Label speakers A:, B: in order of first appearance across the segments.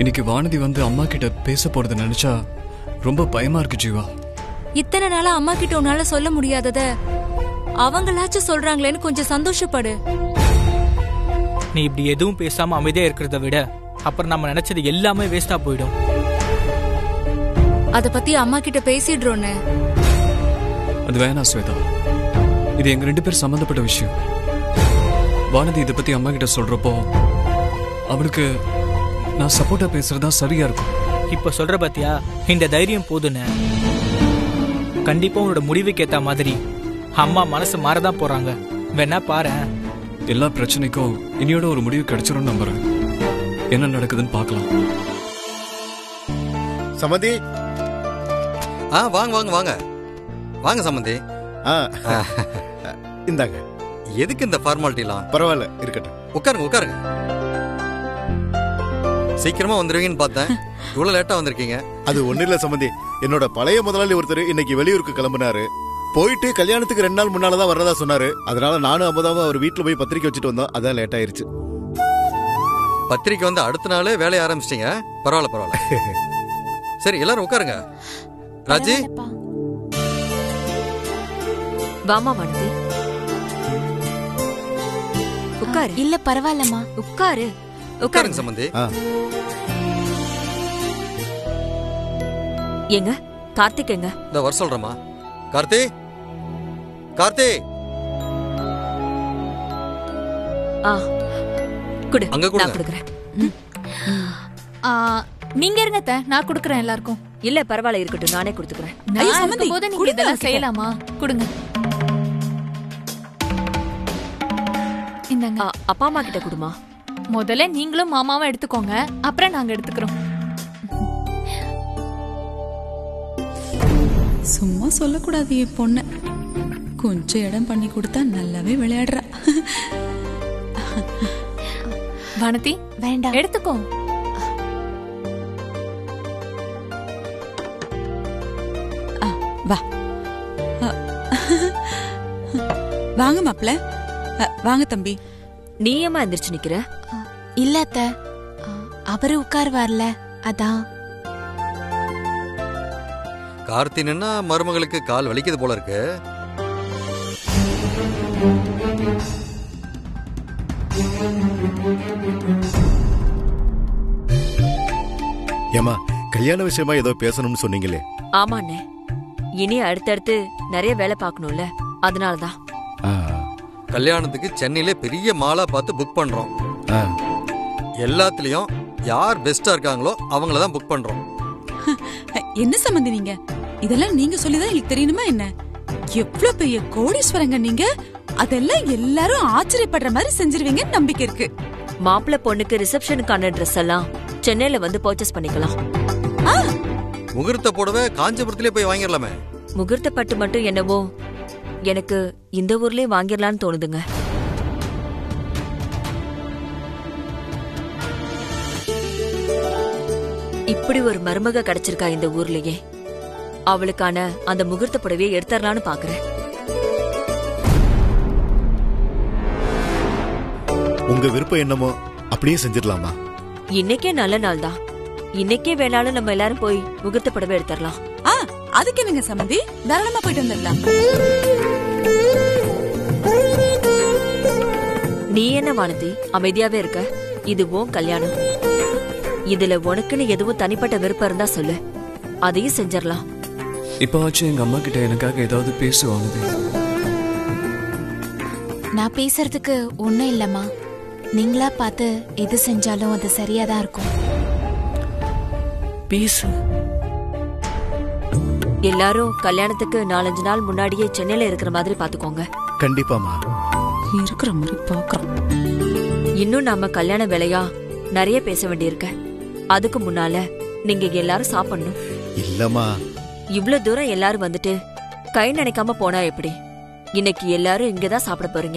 A: இன்னைக்கு வானதி வந்து அம்மா கிட்ட பேச போறத நினைச்சா ரொம்ப பயமா இருக்கு ஜீவா
B: இத்தனை நாளா அம்மா கிட்ட உன்னால சொல்ல முடியாதத அவங்களாச்சும் சொல்றாங்களேன்னு கொஞ்சம் சந்தோஷப்படு
C: நீ இப்படி எதுவும் பேசாம அமைதியா இருக்கிறத விட அப்புறம் நம்ம நினைச்சது எல்லாமே வேஸ்டா போயிடும்
B: அத பத்தி அம்மா கிட்ட பேசிடுறோன்னு
A: அது வேணாம் ஸ்வேதா இது எங்க ரெண்டு பேர் சம்பந்தப்பட்ட விஷயம் வானதி இதை பத்தி அம்மா கிட்ட சொல்றப்போ அவளுக்கு நான் சப்போர்ட்டா பேசுறதா சரியா இருக்கும்
C: இப்ப சொல்ற பாத்தியா இந்த தைரியம் போதுன்னு கண்டிப்பா உன்னோட முடிவுக்கு ஏத்த மாதிரி அம்மா மனசு மாறதான் போறாங்க வேணா பாரேன்
A: எல்லா பிரச்சனைக்கும் இனியோட ஒரு முடிவு கிடைச்சிரும் நம்புறேன் என்ன நடக்குதுன்னு பார்க்கலாம்
D: சமந்தி
E: ஆ வாங்க வாங்க வாங்க வாங்க சம்பந்தி
D: ஆ இந்தாங்க
E: எதுக்கு இந்த ஃபார்மாலிட்டிலாம்
D: பரவாயில்ல இருக்கட்டும்
E: உட்காருங்க உட்காருங்க சீக்கிரமா வந்துருவீங்கன்னு பார்த்தேன் இவ்வளவு லேட்டா வந்திருக்கீங்க
D: அது ஒண்ணு இல்ல சம்பந்தி என்னோட பழைய முதலாளி ஒருத்தர் இன்னைக்கு வெளியூருக்கு கிளம்புனாரு போயிட்டு கல்யாணத்துக்கு ரெண்டு நாள் முன்னால தான் வர்றதா சொன்னாரு அதனால நானும் அமுதாவும் அவர் வீட்டுல போய் பத்திரிக்கை வச்சுட்டு வந்தோம் அதான் லேட் ஆயிருச்சு
E: பத்திரிக்கை வந்து அடுத்த நாளே வேலையை ஆரம்பிச்சிட்டீங்க பரவாயில்ல பரவாயில்ல சரி எல்லாரும் உட்காருங்க ராஜி
F: வாமா வானதி உட்காரு
B: இல்ல பரவாயில்லம்மா
F: உட்காரு
E: உட்காருங்க சம்பந்தி
D: ஆ
F: எங்க கார்த்திக் எங்க
E: இந்த வர சொல்றேம்மா கார்த்தி கார்த்தி
F: ஆ குடு
E: அங்க கொடுங்க.
F: நான் கொடுக்குறேன்
B: நீங்க இருங்க அத்தை, நான் குடுக்கறேன் எல்லாருக்கும்
F: இல்ல பரவாயில்ல இருக்கட்டும் நானே கொடுத்துக்கிறேன்
B: நான் இருக்கும்போது நீங்க இதெல்லாம் செய்யலாமா கொடுங்க இந்தாங்க
F: ஆ, அப்பா அம்மா கிட்ட கொடுமா
B: முதல்ல நீங்களும் மாமாவும் எடுத்துக்கோங்க அப்புறம் நாங்க எடுத்துக்கிறோம்
G: சும்மா சொல்லக்கூடாது என் பொண்ணு கொஞ்சம் இடம் பண்ணி கொடுத்தா நல்லாவே விளையாடுறா
B: வானதி வேண்டாம் எடுத்துக்கோ
G: ஆ, வா ஆ, வாங்க மாப்ள ஆ, வாங்க தம்பி
F: நீ ஏமா எந்திரிச்சு நிக்கிற
B: இல்ல அத்த அவரு உட்காருவார்ல அதான்
E: கார்த்தி நின்னா மருமகளுக்கு கால் வலிக்குது போல இருக்கு
D: ஏமா கல்யாண விஷயமா ஏதோ பேசணும்னு சொன்னீங்களே
F: ஆமாண்ணே இனி அடுத்தடுத்து நிறைய வேலை பார்க்கணும்ல அதனாலதான்
D: ஆ,
E: கல்யாணத்துக்கு சென்னையில பெரிய மாலா பார்த்து புக் பண்றோம்
D: ஆ.
E: எல்லாத்துலயும் யார் பெஸ்டா இருக்காங்களோ அவங்கள தான் புக் பண்றோம்
G: என்ன சம்பந்தி நீங்க இதெல்லாம் நீங்க சொல்லிதான் எனக்கு தெரியணுமா என்ன எவ்வளவு பெரிய கோடீஸ்வரங்க நீங்க அதெல்லாம் எல்லாரும் ஆச்சரியப்படுற மாதிரி செஞ்சிருவீங்கன்னு நம்பிக்கை இருக்கு
F: மாப்பிள்ளை பொண்ணுக்கு ரிசப்ஷனுக்கான ட்ரெஸ் எல்லாம் சென்னையில வந்து பர்ச்சேஸ் பண்ணிக்கலாம்
E: முகூர்த்த புடவை காஞ்சிபுரத்திலே போய் வாங்கிடலாமே
F: முகூர்த்த பட்டு மட்டும் என்னவோ எனக்கு இந்த ஊர்லயே வாங்கிடலாம்னு தோணுதுங்க இப்படி ஒரு மருமக கிடைச்சிருக்கா இந்த ஊர்லயே அவளுக்கான அந்த முகூர்த்த புடவையை எடுத்துடலான்னு பாக்குறேன்
D: உங்க விருப்பம் என்னமோ அப்படியே செஞ்சிடலாமா
F: இன்னைக்கே நல்ல நாள் தான் இன்னைக்கே வேணாலும் நம்ம எல்லாரும் போய் முகூர்த்த புடவை எடுத்துடலாம்
G: ஆ அதுக்கு என்னங்க சம்பந்தி தாராளமா போயிட்டு வந்துடலாம்
F: நீ என்ன வானதி அமைதியாவே இருக்க இது உன் கல்யாணம் இதுல உனக்குன்னு எதுவும் தனிப்பட்ட விருப்பம் இருந்தா சொல்லு அதையும் செஞ்சிடலாம்
A: இப்போ ஆச்சு எங்க அம்மா கிட்ட எனக்காக ஏதாவது பேசுவானது
H: நான் பேசுறதுக்கு ஒண்ணும் இல்லம்மா நீங்களா பார்த்து எது செஞ்சாலும் அது சரியா தான் இருக்கும்
C: பேசு
F: எல்லாரும் கல்யாணத்துக்கு நாலஞ்சு நாள் முன்னாடியே சென்னையில இருக்கிற மாதிரி பாத்துக்கோங்க
D: கண்டிப்பாமா
G: இருக்கிற மாதிரி பாக்குறோம்
F: இன்னும் நாம கல்யாண வேலையா நிறைய பேச வேண்டியிருக்கு அதுக்கு முன்னால நீங்க எல்லாரும் சாப்பிடணும்
D: இல்லம்மா
F: இவ்ளோ தூரம் எல்லாரும் வந்துட்டு கை நினைக்காம போனா எப்படி இன்னைக்கு எல்லாரும் இங்கதான் சாப்பிட போறீங்க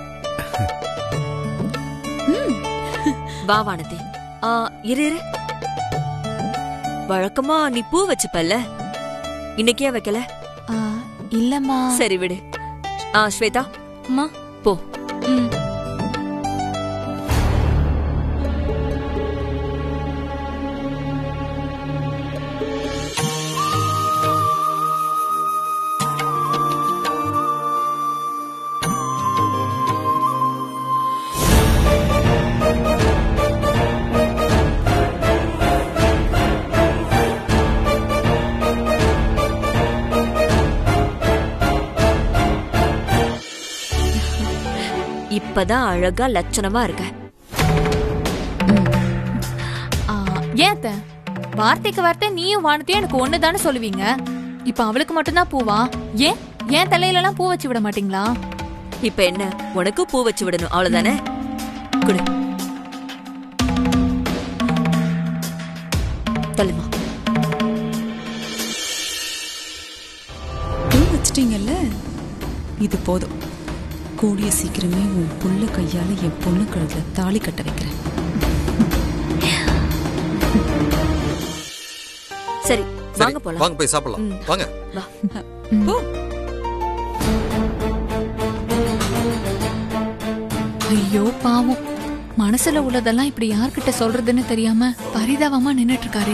F: வா வானதி ஆ, இரு இரு வழக்கமா நீ பூ வச்சுப்பல்ல இன்னைக்கே வைக்கல
H: ஆ, இல்லம்மா
F: சரி விடு ஆ ஸ்வேதா
B: அம்மா
F: போ
B: ம்
F: இப்பதான் அழகா லட்சணமா இருக்க
B: ஆ, ஏன் அத்தை? வார்த்தைக்கு வார்த்தை நீயும் வானத்தையும் எனக்கு ஒண்ணுதானே சொல்லுவீங்க இப்ப அவளுக்கு மட்டும்தான் பூவா ஏன் ஏன் தலையில எல்லாம் பூ வச்சு விட மாட்டீங்களா
F: இப்ப என்ன உனக்கு பூ வச்சு விடணும் அவ்வளவுதானே குடு தள்ளுமா
G: பூ வச்சிட்டீங்கல்ல இது போதும் கூடிய சீக்கிரமே உன் புள்ள கையால என் பொண்ணு கழுத்துல தாலி கட்ட வைக்கிறேன்
F: சரி
E: சரி
F: வாங்க போலாம்
E: வாங்க போய் சாப்பிடலாம்
F: ம்.
E: வாங்க
F: வா
G: போ
B: ஐயோ பாவம் மனசுல உள்ளதெல்லாம் இப்படி யார்கிட்ட சொல்றதுன்னு தெரியாம பரிதாபமா நின்னுட்டு இருக்காரே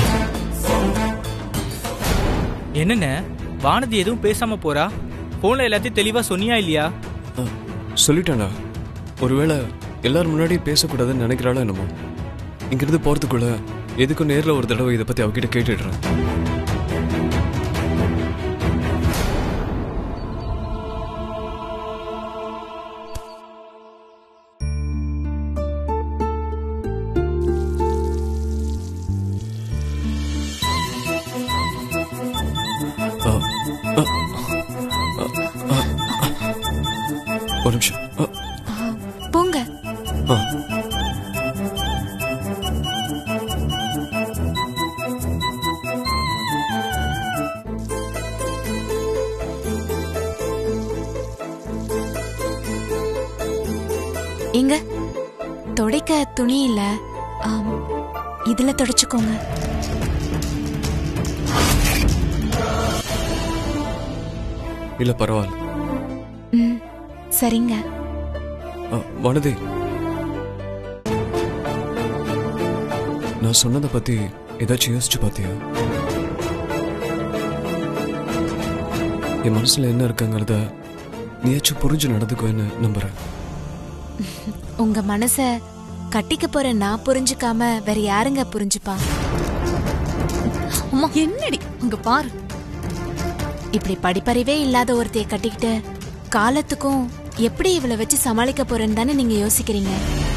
C: என்னண்ணே வானதி எதுவும் பேசாம போறா போன்ல எல்லாத்தையும் தெளிவா சொன்னியா இல்லையா
A: ஆ, சொல்லிட்டேன்டா ஒருவேளை எல்லாரும் முன்னாடி பேசக்கூடாதுன்னு நினைக்கிறாளோ என்னமோ இங்கிருந்து போறதுக்குள்ள எதுக்கும் நேர்ல ஒரு தடவை இதை பத்தி அவகிட்ட கேட்டுடுறேன் ஆ, ஆ, ஆ, ஆ, ஒரு நிமிஷம் ஆ,
H: போங்க
A: ஆ.
H: எங்க துடைக்க துணி இல்ல ஆம், இதுல துடைச்சுக்கோங்க
A: இல்ல பரவாயில்ல
H: ம் சரிங்க
A: ஆ, வனதி நான் சொன்னதை பத்தி ஏதாச்சும் யோசிச்சு பார்த்தியா என் மனசுல என்ன இருக்குங்கிறத நீயாச்சும் புரிஞ்சு நடந்துக்குவேன்னு நம்புறேன்
H: உங்க மனச கட்டிக்க போற நான் புரிஞ்சுக்காம வேற யாருங்க புரிஞ்சுப்பா
B: அம்மா என்னடி அங்க பாரு
H: இப்படி படிப்பறிவே இல்லாத ஒருத்தைய கட்டிக்கிட்டு காலத்துக்கும் எப்படி இவளை வச்சு சமாளிக்க போறேன்னு தானே நீங்க யோசிக்கிறீங்க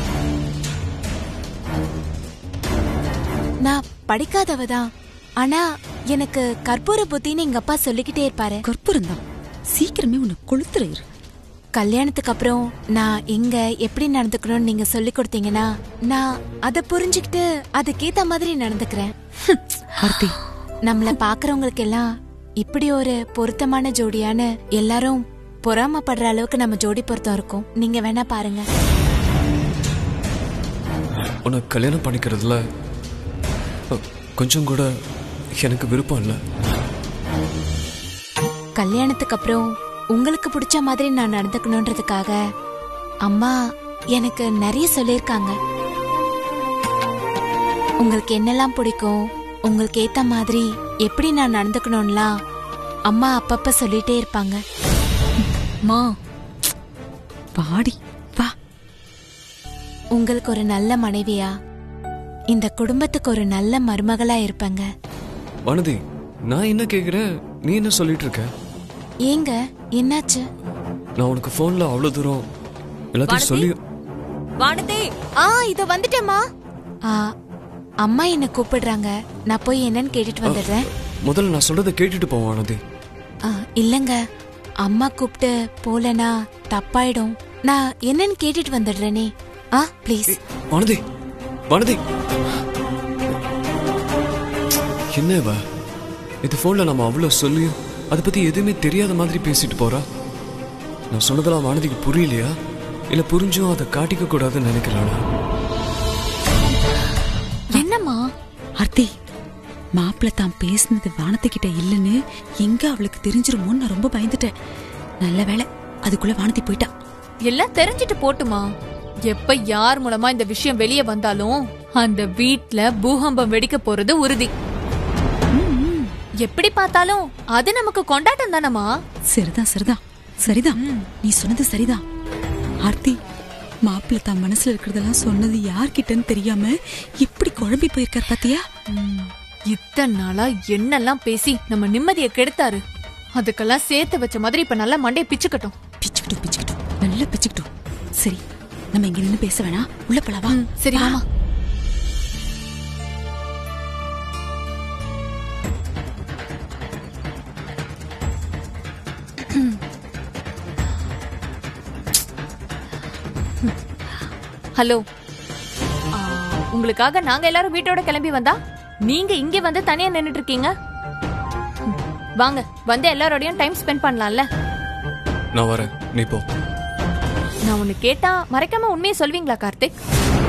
H: நான் படிக்காதவ தான் ஆனா எனக்கு கற்பூர புத்தின்னு எங்க அப்பா சொல்லிக்கிட்டே இருப்பாரு
G: கற்பூரம் தான் சீக்கிரமே உன்னை கொளுத்துற இரு
H: கல்யாணத்துக்கு அப்புறம் நான் எங்க எப்படி நடந்துக்கணும்னு நீங்க சொல்லி கொடுத்தீங்கன்னா நான் அதை புரிஞ்சுக்கிட்டு அதுக்கேத்த மாதிரி நடந்துக்கிறேன்
G: ஆர்த்தி
H: நம்மள பாக்குறவங்களுக்கு எல்லாம் இப்படி ஒரு பொருத்தமான ஜோடியான்னு எல்லாரும் பொறாமப்படுற அளவுக்கு நம்ம ஜோடி பொருத்தம் இருக்கும் நீங்க வேணா பாருங்க
A: உன்னை கல்யாணம் பண்ணிக்கிறதுல அ, கொஞ்சம் கூட எனக்கு விருப்பம் இல்லை
H: கல்யாணத்துக்கு அப்புறம் உங்களுக்கு பிடிச்ச மாதிரி நான் நடந்துக்கணுன்றதுக்காக அம்மா எனக்கு நிறைய சொல்லியிருக்காங்க உங்களுக்கு என்னெல்லாம் பிடிக்கும் உங்களுக்கு ஏத்த மாதிரி எப்படி நான் நடந்துக்கணும்லாம் அம்மா அப்பப்ப சொல்லிட்டே இருப்பாங்க
B: மா
G: பாடி வா
H: உங்களுக்கு ஒரு நல்ல மனைவியா இந்த குடும்பத்துக்கு ஒரு நல்ல மருமகளா இருப்பேங்க
A: வானதி நான் என்ன கேக்குறேன் நீ என்ன சொல்லிட்டு இருக்க
H: ஏங்க என்னாச்சு
A: நான் உனக்கு போன்ல அவ்வளவு தூரம் எல்லாத்தையும் சொல்லி
F: வானதி
H: ஆ இத வந்துட்டேம்மா ஆ அம்மா என்ன கூப்பிடுறாங்க நான் போய் என்னன்னு கேட்டுட்டு வந்துடுறேன்
A: முதல்ல நான் சொல்றதை கேட்டுட்டு போவோம் வானதி
H: ஆ, இல்லங்க அம்மா கூப்பிட்டு போலனா தப்பாயிடும் நான் என்னன்னு கேட்டுட்டு வந்துடுறேனே ஆ ப்ளீஸ்
A: வானதி வானதி என்ன இவ இது போன்ல நம்ம அவ்வளவு சொல்லியும் அதை பத்தி எதுவுமே தெரியாத மாதிரி பேசிட்டு போறா நான் சொன்னதெல்லாம் வானதிக்கு புரியலையா இல்ல புரிஞ்சும் அதை காட்டிக்க கூடாதுன்னு நினைக்கிறாளா
B: என்னம்மா
G: ஆர்த்தி மாப்பிள்ள தான் பேசுனது வானத்துக்கிட்ட இல்லைன்னு எங்க அவளுக்கு தெரிஞ்சிருமோன்னு நான் ரொம்ப பயந்துட்டேன் நல்ல வேளை அதுக்குள்ள வானத்தி போயிட்டா
B: எல்லாம் தெரிஞ்சிட்டு போட்டுமா எப்ப யார் மூலமா இந்த விஷயம் வெளியே வந்தாலும் அந்த வீட்ல பூகம்பம் வெடிக்க போறது உறுதி எப்படி பார்த்தாலும் அது நமக்கு கொண்டாட்டம் தானமா
G: சரிதான் சரிதான் சரிதான் நீ சொன்னது சரிதான் ஆர்த்தி மாப்பிள்ள தான் மனசுல இருக்கிறதெல்லாம் சொன்னது யார்கிட்டன்னு தெரியாம எப்படி குழம்பி போயிருக்கார் பாத்தியா
B: இத்தனை நாளா என்னெல்லாம் பேசி நம்ம நிம்மதியை கெடுத்தாரு அதுக்கெல்லாம் சேர்த்து வச்ச மாதிரி இப்ப நல்லா மண்டைய பிச்சுக்கட்டும்
G: பிச்சுக்கிட்டும் பிச்சுக்கிட்டும் நல்லா பிச்சுக்கிட்டும் சரி நம்ம இங்க நின்னு பேச வேணாம் உள்ள போலவா
B: ம், சரி மாமா ஹலோ ஆ, உங்களுக்காக நாங்க எல்லாரும் வீட்டோட கிளம்பி வந்தா நீங்க இங்க வந்து தனியா நின்னுட்டு இருக்கீங்க ம், வாங்க வந்து எல்லாரோடையும் டைம் ஸ்பெண்ட் பண்ணலாம்ல
A: நான் வரேன் நீ போ
B: நான் ஒன்னு கேட்டா மறைக்காம உண்மையை சொல்வீங்களா கார்த்திக்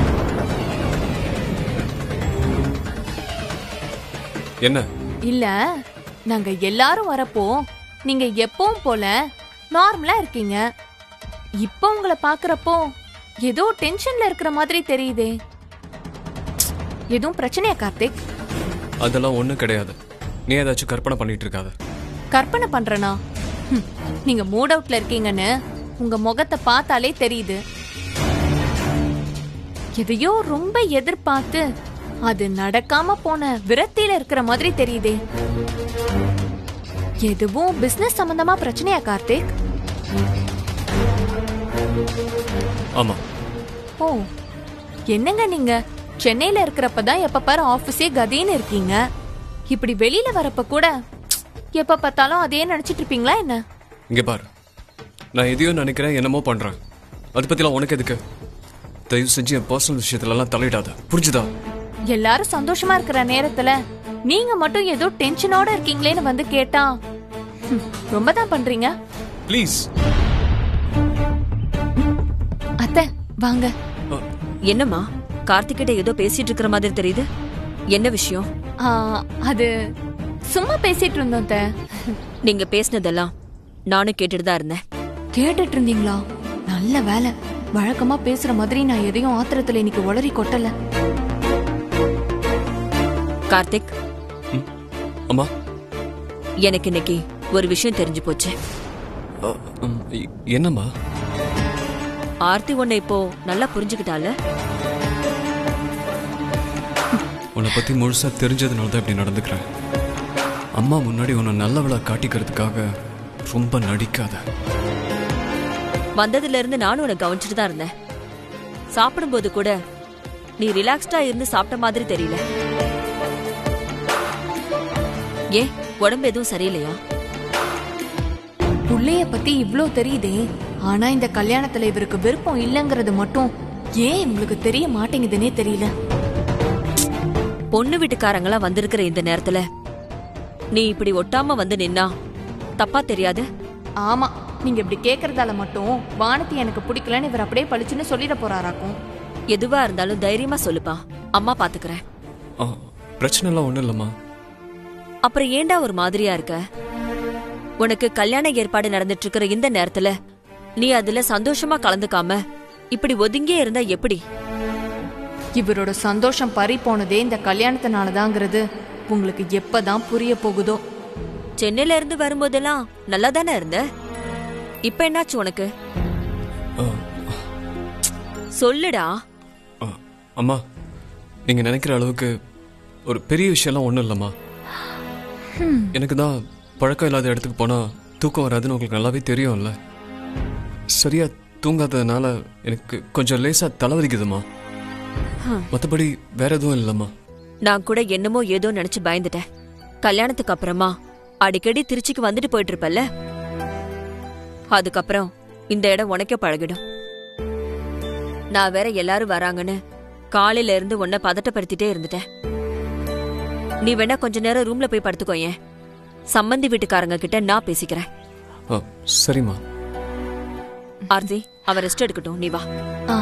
A: என்ன
B: இல்ல நாங்க எல்லாரும் வரப்போ நீங்க எப்பவும் போல நார்மலா இருக்கீங்க இப்போ உங்களை பாக்குறப்போ ஏதோ டென்ஷன்ல இருக்கிற மாதிரி தெரியுதே எதுவும் பிரச்சனையா கார்த்திக்
A: அதெல்லாம் ஒண்ணும் கிடையாது நீ ஏதாச்சும் கற்பனை பண்ணிட்டு இருக்காத
B: கற்பனை பண்றனா ஹம், நீங்க மூட் அவுட்ல இருக்கீங்கன்னு உங்க முகத்தை பார்த்தாலே தெரியுது எதையோ ரொம்ப எதிர்பார்த்து அது நடக்காம போன விரக்தியில இருக்கிற மாதிரி தெரியுதே எதுவும் பிசினஸ் சம்பந்தமா பிரச்சனையா கார்த்திக்
A: ஆமா
B: ஓ என்னங்க நீங்க சென்னையில இருக்கிறப்பதான் எப்ப பாரு ஆபீஸே கதின்னு இருக்கீங்க இப்படி வெளியில வரப்ப கூட எப்ப பார்த்தாலும் அதே நினைச்சிட்டு இருப்பீங்களா என்ன
A: இங்க பாரு நான் எதையோ நினைக்கிறேன் என்னமோ பண்றேன் அதை பத்திலாம் உனக்கு எதுக்கு தயவு செஞ்சு என் பர்சனல் விஷயத்துல எல்லாம் தலையிடாத புரிஞ்சுதா
B: எல்லாரும் சந்தோஷமா இருக்கிற நேரத்துல நீங்க மட்டும் ஏதோ டென்ஷனோட இருக்கீங்களேன்னு வந்து கேட்டா ஹம், ரொம்ப தான் பண்றீங்க
A: ப்ளீஸ்
B: அத்தை வாங்க
F: என்னம்மா கார்த்திகிட்ட ஏதோ பேசிட்டு இருக்கிற மாதிரி தெரியுது என்ன விஷயம்
B: ஆ, அது சும்மா பேசிட்டு இருந்தோம் அத்தை.
F: நீங்க பேசினதெல்லாம் நானும் கேட்டுட்டு தான் இருந்தேன்
B: கேட்டுட்டு இருந்தீங்களா நல்ல வேலை வழக்கமா பேசுற மாதிரி நான் எதையும் ஆத்திரத்துல இன்னைக்கு உளறி கொட்டல
F: கார்த்திக்
A: அம்மா
F: எனக்கு இன்னைக்கு ஒரு விஷயம் தெரிஞ்சு போச்சு
A: அ, ம், இ- என்னம்மா
F: ஆர்த்தி உன்னை இப்போ நல்லா புரிஞ்சுக்கிட்டால
A: உன்னை பத்தி முழுசா தெரிஞ்சதுனால தான் இப்படி நடந்துக்கிறேன் அம்மா முன்னாடி உன்னை நல்லவளா காட்டிக்கிறதுக்காக ரொம்ப நடிக்காத
F: வந்ததுல இருந்து நானும் உன்னை கவனிச்சுட்டு தான் இருந்தேன் சாப்பிடும்போது கூட நீ ரிலாக்ஸ்டா இருந்து சாப்பிட்ட மாதிரி தெரியல ஏன் உடம்பு எதுவும் சரியில்லையா
B: புள்ளைய பத்தி இவ்ளோ தெரியுதே ஆனா இந்த கல்யாணத்துல இவருக்கு விருப்பம் இல்லைங்கிறது மட்டும் ஏன் உங்களுக்கு தெரிய மாட்டேங்குதுன்னே தெரியல
F: பொண்ணு வீட்டுக்காரங்களாம் வந்திருக்கிற இந்த நேரத்துல நீ இப்படி ஒட்டாம வந்து நின்னா தப்பா தெரியாது
B: ஆமா நீங்க இப்படி கேக்குறதால மட்டும் வானதி எனக்கு பிடிக்கலன்னு இவர் அப்படியே பளிச்சுன்னு சொல்லிட போறாராக்கும்
F: எதுவா இருந்தாலும் தைரியமா சொல்லுப்பா அம்மா பாத்துக்கறேன்
A: ஆ, பிரச்சனைலாம் ஒன்றும் இல்லைம்மா
F: அப்புறம் ஏன்டா ஒரு மாதிரியா இருக்க உனக்கு கல்யாண ஏற்பாடு நடந்துட்டு இருக்கிற இந்த நேரத்துல நீ அதுல சந்தோஷமா கலந்துக்காம இப்படி ஒதுங்கியே இருந்தா எப்படி
B: இவரோட சந்தோஷம் பறி போனதே இந்த கல்யாணத்தினாலதாங்கிறது உங்களுக்கு எப்பதான் புரிய போகுதோ
F: சென்னையில இருந்து வரும்போதெல்லாம் நல்லா தானே இருந்த இப்ப என்னாச்சு உனக்கு
A: ஆ,
F: சொல்லுடா
A: ஆ, அம்மா நீங்க நினைக்கிற அளவுக்கு ஒரு பெரிய விஷயம்லாம் ஒன்றும் இல்லைம்மா எனக்கு தான் பழக்கம் இல்லாத இடத்துக்கு போனா தூக்கம் வராதுன்னு உங்களுக்கு நல்லாவே தெரியும்ல சரியா தூங்காததுனால எனக்கு கொஞ்சம் லேசா தலைவலிக்குதுமா மற்றபடி வேற எதுவும் இல்லைம்மா
F: நான் கூட என்னமோ ஏதோ நினைச்சு பயந்துட்டேன் கல்யாணத்துக்கு அப்புறமா அடிக்கடி திருச்சிக்கு வந்துட்டு போயிட்டு இருப்பல்ல அதுக்கப்புறம் இந்த இடம் உனக்கே பழகிடும் நான் வேற எல்லாரும் வராங்கன்னு காலையில இருந்து உன்னை பதட்டப்படுத்திட்டே இருந்துட்டேன் நீ வேணா கொஞ்ச நேரம் ரூம்ல போய் படுத்துக்கோயேன் சம்மந்தி வீட்டுக்காரங்க கிட்ட நான் பேசிக்கிறேன்
A: ஆ சரிம்மா
F: ஆர்த்தி அவன் ரெஸ்ட் எடுக்கட்டும் நீ வா
B: ஆ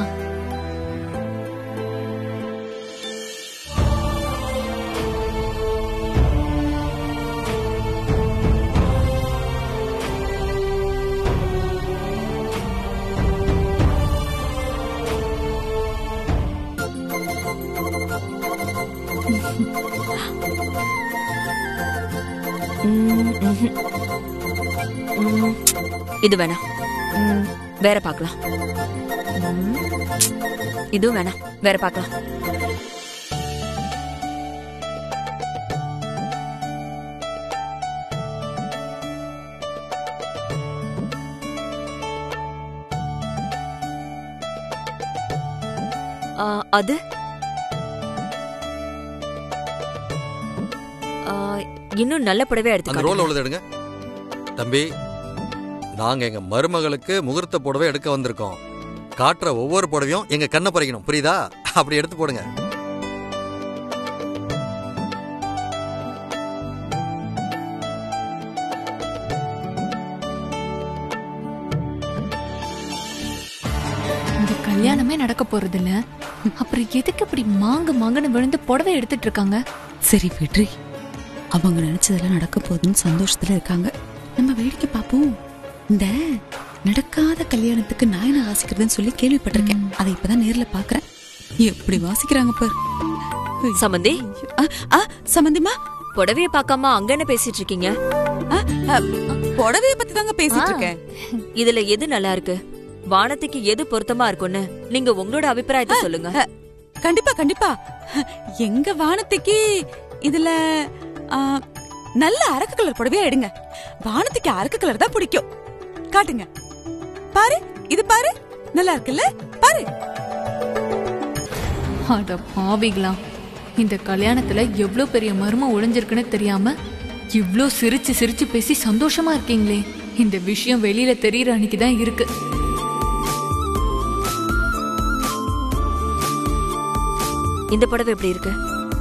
F: ம், ம்ஹும். ம், இது வேணாம் ம், வேற பார்க்கலாம் ம், இதுவும் வேணாம் வேற பார்க்கலாம் ஆ, அது ஆ, இன்னும் நல்ல புடவை
E: அந்த
F: எடுத்து
E: ரோல் உள்ளது எடுங்க தம்பி நாங்க எங்க மருமகளுக்கு முகூர்த்த புடவை எடுக்க வந்திருக்கோம் காட்டுற ஒவ்வொரு புடவையும் எங்க கண்ணை பறிக்கணும் புரியுதா அப்படி எடுத்து போடுங்க
B: இந்த கல்யாணமே நடக்க போறது இல்ல அப்புறம் எதுக்கு இப்படி மாங்கு மாங்குன்னு விழுந்து புடவை எடுத்துட்டு இருக்காங்க
G: சரி வெற்றி அவங்க நினைச்சதெல்லாம் நடக்க போகுதுன்னு சந்தோஷத்துல இருக்காங்க நம்ம வேடிக்கை பார்ப்போம் இந்த நடக்காத கல்யாணத்துக்கு நாயனை வாசிக்கிறதுன்னு சொல்லி கேள்விப்பட்டிருக்கேன் அதை இப்பதான் நேர்ல பாக்குறேன் எப்படி வாசிக்கிறாங்க பார்
F: சமந்தி
G: ஆ, ஆ, சம்பந்திமா
F: புடவைய பார்க்காம அங்க என்ன பேசிட்டு இருக்கீங்க
G: ஆ, ஆ, புடவைய பத்தி தாங்க பேசிட்டு இருக்கேன்
F: இதுல எது நல்லா இருக்கு வானத்துக்கு எது பொருத்தமா இருக்கும்னு நீங்க உங்களோட அபிப்பிராயத்தை சொல்லுங்க
G: அ, கண்டிப்பா கண்டிப்பா எங்க வானத்துக்கு இதுல ஆ, நல்ல அரக்கு கலர் புடவையா எடுங்க வானத்துக்கு அரக்கு கலர் தான் பிடிக்கும் காட்டுங்க பாரு இது பாரு நல்லா இருக்குல்ல பாரு
B: அட பாவிகளா இந்த கல்யாணத்துல எவ்ளோ பெரிய மர்மம் ஒளிஞ்சிருக்குன்னு தெரியாம இவ்ளோ சிரிச்சு சிரிச்சு பேசி சந்தோஷமா இருக்கீங்களே இந்த விஷயம் வெளியில தெரியற அன்னைக்கு தான் இருக்கு
F: இந்த புடவை எப்படி இருக்கு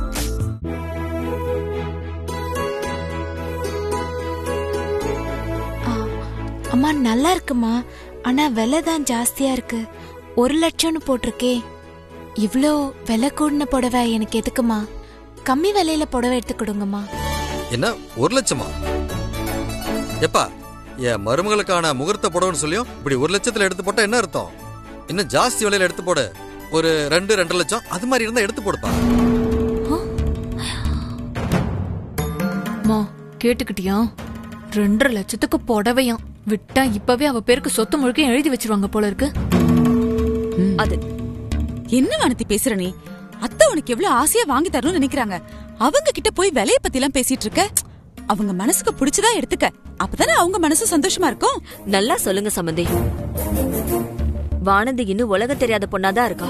H: ஆ, அம்மா நல்லா இருக்குமா ஆனா விலை தான் ஜாஸ்தியா இருக்கு ஒரு லட்சம்னு போட்டிருக்கே இவ்ளோ விலை கூடின புடவை எனக்கு எதுக்குமா கம்மி விலையில புடவை எடுத்து கொடுங்கம்மா
E: என்ன ஒரு லட்சமா எப்பா என் மருமகளுக்கான முகூர்த்த புடவைன்னு சொல்லியும் இப்படி ஒரு லட்சத்துல எடுத்து போட்டா என்ன அர்த்தம் இன்னும் ஜாஸ்தி விலையில எடுத்து போடு ஒரு ரெண்டு ரெண்டு லட்சம் அது மாதிரி இருந்தா எடுத்து போடுப்பா
B: மா கேட்டுக்கிட்டியா ரெண்டரை லட்சத்துக்கு புடவையாம் விட்டா இப்பவே அவ பேருக்கு சொத்து முழுக்க எழுதி வச்சிருவாங்க போல இருக்கு
F: அது
G: என்ன வானத்தி பேசுற நீ அத்தை உனக்கு எவ்வளவு ஆசையா வாங்கி தரணும்னு நினைக்கிறாங்க அவங்க கிட்ட போய் விலைய பத்தி எல்லாம் பேசிட்டு இருக்க அவங்க மனசுக்கு பிடிச்சதா எடுத்துக்க அப்பதானே அவங்க மனசு சந்தோஷமா இருக்கும்
F: நல்லா சொல்லுங்க சம்பந்தி வானதி இன்னும் உலகம் தெரியாத பொண்ணாதான் இருக்கா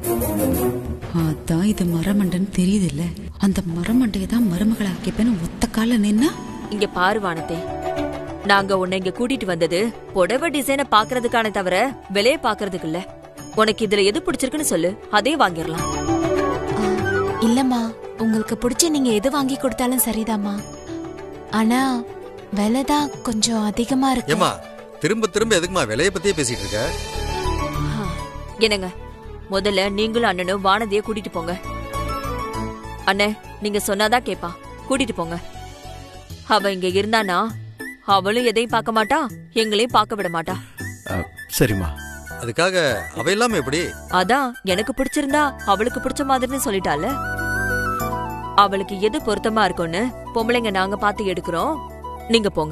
G: அதான் இது மரமண்டன் தெரியுது இல்ல அந்த மரமண்டைய தான் மருமகளை ஆக்கிப்பேன்னு ஒத்த கால நின்னா
F: இங்க பாரு வானத்தே நாங்க உன்னை இங்க கூட்டிட்டு வந்தது புடவை டிசைனை பாக்குறதுக்கான தவிர விலைய பாக்குறதுக்கு இல்ல உனக்கு இதுல எது பிடிச்சிருக்குன்னு சொல்லு அதே வாங்கிடலாம்
H: ஆ, இல்லம்மா உங்களுக்கு பிடிச்ச நீங்க எது வாங்கி கொடுத்தாலும் சரிதாம்மா ஆனா விலை தான் கொஞ்சம் அதிகமா இருக்கு
E: ஏமா திரும்ப திரும்ப எதுக்குமா விலைய பத்தியே பேசிட்டு இருக்க
F: என்னங்க முதல்ல நீங்களும் அண்ணனும் வானதிய கூட்டிட்டு போங்க அண்ணே நீங்க சொன்னாதான் கேப்பா கூட்டிட்டு போங்க அவ இங்க இருந்தானா அவளும் எதையும் பார்க்க மாட்டா எங்களையும் பார்க்க விட மாட்டா
D: சரிம்மா
E: அதுக்காக அவ இல்லாம எப்படி
F: அதான் எனக்கு பிடிச்சிருந்தா அவளுக்கு பிடிச்ச மாதிரின்னு சொல்லிட்டால அவளுக்கு எது பொருத்தமா இருக்கும்னு பொம்பளைங்க நாங்க பார்த்து எடுக்கிறோம் நீங்க போங்க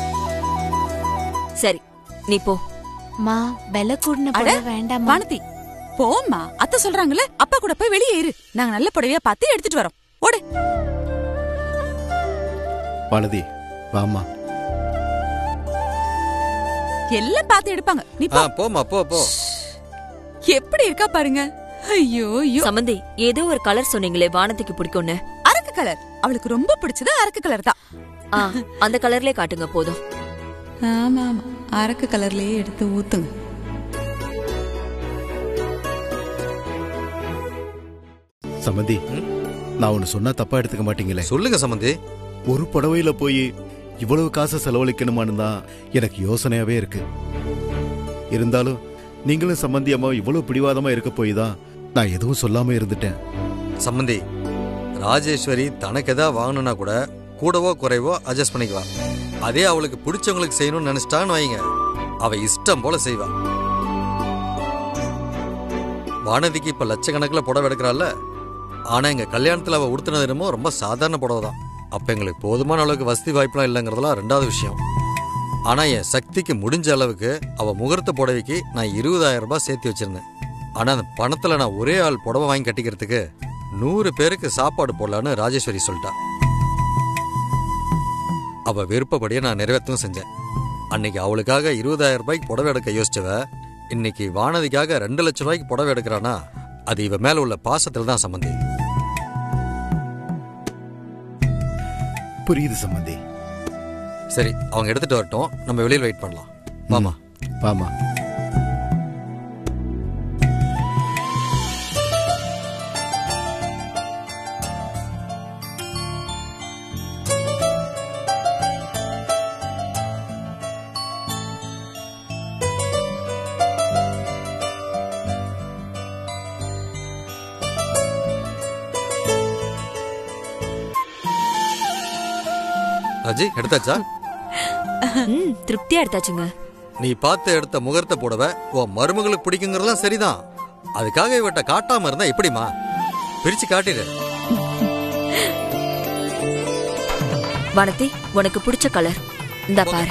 F: சரி நீ போ
H: மா விலை கூடின
G: அட,
H: புடவை வேண்டாமா
G: வானதி போம்மா அத்தை சொல்றாங்கல்ல அப்பா கூட போய் வெளியே இரு நாங்க நல்ல புடவையா பார்த்து எடுத்துட்டு வரோம் ஓடு
D: வானதி வாமா
G: எல்லாம் பார்த்து எடுப்பாங்க நீ
E: ஆ
G: போ
E: போமா போ போ
G: எப்படி இருக்கா பாருங்க ஐயோ ஐயோ
F: சம்மந்தி ஏதோ ஒரு கலர் சொன்னீங்களே வானத்துக்கு பிடிக்கும்னு
G: அரக்கு கலர் அவளுக்கு ரொம்ப பிடிச்சது அரக்கு கலர் தான்
F: ஆ அந்த கலர்லயே காட்டுங்க போதும்
G: ஆமா ஆமா அரக்கு கலர்லயே எடுத்து ஊத்துங்க
D: சமந்தி நான் ஒன்னு சொன்னா தப்பா எடுத்துக்க மாட்டீங்களே
E: சொல்லுங்க சம்பந்தி
D: ஒரு புடவையில போய் இவ்வளவு காசை செலவழிக்கணுமான்னு தான் எனக்கு யோசனையாவே இருக்கு இருந்தாலும் நீங்களும் சம்பந்தி அம்மா இவ்வளவு பிடிவாதமா இருக்க போய் தான் நான் எதுவும் சொல்லாம இருந்துட்டேன்
E: சம்பந்தி ராஜேஸ்வரி தனக்கு எதா வாங்கணும்னா கூட கூடவோ குறைவோ அட்ஜஸ்ட் பண்ணிக்குவா அதே அவளுக்கு பிடிச்சவங்களுக்கு செய்யணும்னு நினைச்சிட்டான்னு வைங்க அவ இஷ்டம் போல செய்வா வானதிக்கு இப்ப லட்சக்கணக்கில் புடவை எடுக்கிறாள்ல ஆனா எங்க கல்யாணத்துல அவ உடுத்தினது என்னமோ ரொம்ப சாதாரண புடவை தான் அப்ப எங்களுக்கு போதுமான அளவுக்கு வசதி வாய்ப்புலாம் இல்லைங்கிறதுலாம் ரெண்டாவது விஷயம் ஆனா என் சக்திக்கு முடிஞ்ச அளவுக்கு அவ முகூர்த்த புடவைக்கு நான் இருபதாயிரம் ரூபாய் சேர்த்து வச்சிருந்தேன் ஆனா அந்த பணத்துல நான் ஒரே ஆள் புடவை வாங்கி கட்டிக்கிறதுக்கு நூறு பேருக்கு சாப்பாடு போடலான்னு ராஜேஸ்வரி சொல்லிட்டா அவ விருப்பப்படியே நான் நிறைவேற்றவும் செஞ்சேன் அன்னைக்கு அவளுக்காக இருபதாயிரம் ரூபாய்க்கு புடவை எடுக்க யோசிச்சவ இன்னைக்கு வானதிக்காக ரெண்டு லட்சம் ரூபாய்க்கு புடவை எடுக்கிறானா அது இவ மேல உள்ள பாசத்துல தான் சம்மந்தி
D: புரியுது சம்பந்தி
E: சரி அவங்க எடுத்துட்டு வரட்டும் நம்ம வெளியில் வெயிட் பண்ணலாம் வாமா
D: வாமா
E: ராஜி எடுத்தாச்சா
F: ம் திருப்தியா எடுத்தாச்சுங்க
E: நீ பார்த்து எடுத்த முகூர்த்த புடவை உன் மருமகளுக்கு பிடிக்குங்கிறதெல்லாம் சரிதான் அதுக்காக இவட்ட காட்டாம இருந்தா எப்படிமா பிரிச்சு காட்டிடு
F: வானதி உனக்கு பிடிச்ச கலர் இந்தா பாரு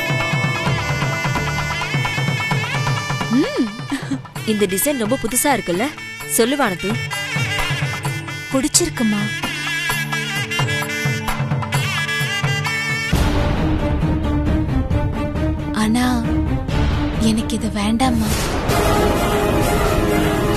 F: இந்த டிசைன் ரொம்ப புதுசா இருக்குல்ல சொல்லு வானதி
H: பிடிச்சிருக்குமா ஆனா எனக்கு இது வேண்டாம்மா